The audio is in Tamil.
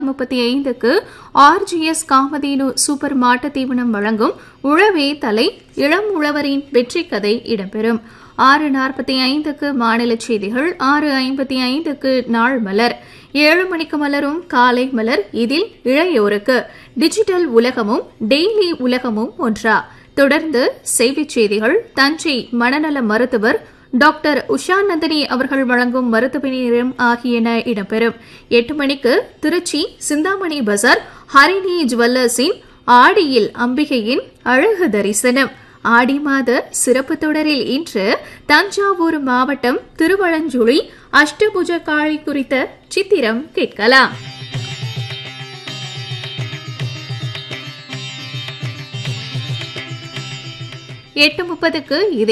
முப்பத்தி ஐந்துக்கு ஆர்ஜிஎஸ் காமதேனு சூப்பர் மாட்டுத் தீவனம் வழங்கும் உழவே தலை இளம் உழவரின் வெற்றி கதை இடம்பெறும் ஆறு நாற்பத்தி ஐந்துக்கு மாநில செய்திகள் ஆறு ஐம்பத்தி ஐந்துக்கு நாள் மலர் ஏழு மணிக்கு மலரும் காலை மலர் இதில் இளையோருக்கு டிஜிட்டல் உலகமும் டெய்லி உலகமும் ஒன்றா தொடர்ந்து செய்திச் செய்திகள் தஞ்சை மனநல மருத்துவர் டாக்டர் உஷா நந்தினி அவர்கள் வழங்கும் மருத்துவ நேரம் ஆகியன இடம்பெறும் எட்டு மணிக்கு திருச்சி சிந்தாமணி பஜார் ஹரிணி ஜுவல்லர்ஸின் ஆடியில் அம்பிகையின் அழகு தரிசனம் ஆடி மாத சிறப்பு தொடரில் இன்று தஞ்சாவூர் மாவட்டம் திருவளஞ்சுழி அஷ்டபுஜ காளி குறித்த சித்திரம் கேட்கலாம் எட்டு முப்பதுக்கு